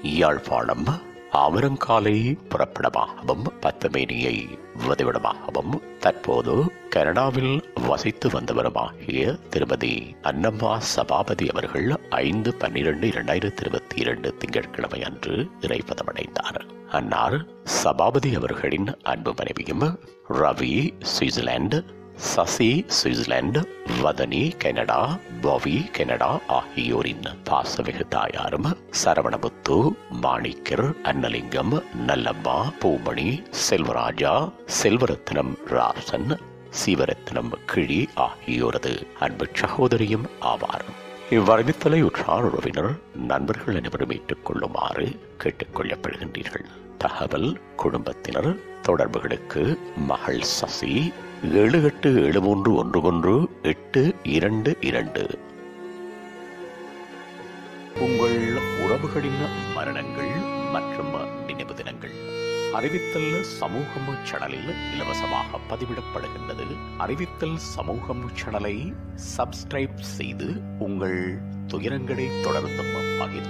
யாழ்ப்பாணம் ஆவரங்காலை புறப்படமாகவும் பத்தமேனியை வதிவிடமாகவும் தற்போது கனடாவில் வசித்து வந்தவருமாகிய திருமதி அன்னம்மா சபாபதி அவர்கள் ஐந்து பன்னிரண்டு இரண்டாயிரத்தி இருபத்தி இரண்டு திங்கட்கிழமை அன்று இறைப்பதமடைந்தார் அன்னார் சபாபதி அவர்களின் அன்பு மனைவியும் Ravi Switzerland Sasi Switzerland Vathani Canada Bavi Canada ஆகியோரின் பாசமிகு தாயாரும் சரவணமுத்து மாணிக்கர் அன்னலிங்கம் நல்லம்மா பூமணி செல்வராஜா செல்வரத்னம் ராசன் சிவரத்னம் கிழி ஆகியோரது அன்பு சகோதரியும் ஆவார் இவ்வறிவித்தலை உற்றார் உறவினர் நண்பர்கள் அனைவரும் ஏற்றுக் கொள்ளுமாறு கேட்டுக்கொள்ளப்படுகின்றீர்கள் தகவல் குடும்பத்தினர் தொடர்புகளுக்கு மகள் சசி ஏழு எட்டு ஏழு மூன்று ஒன்று ஒன்று எட்டு இரண்டு இரண்டு உங்கள் உறவுகளின் மரணங்கள் மற்றும் நினைவு தினங்கள் அறிவித்தல் சமூகம் சேனலில் இலவசமாக பதிவிடப்படுகின்றது அறிவித்தல் சமூகம் சேனலை சப்ஸ்கிரைப் செய்து உங்கள் துயரங்களை தொடர்ந்தும் பகிர்ந்து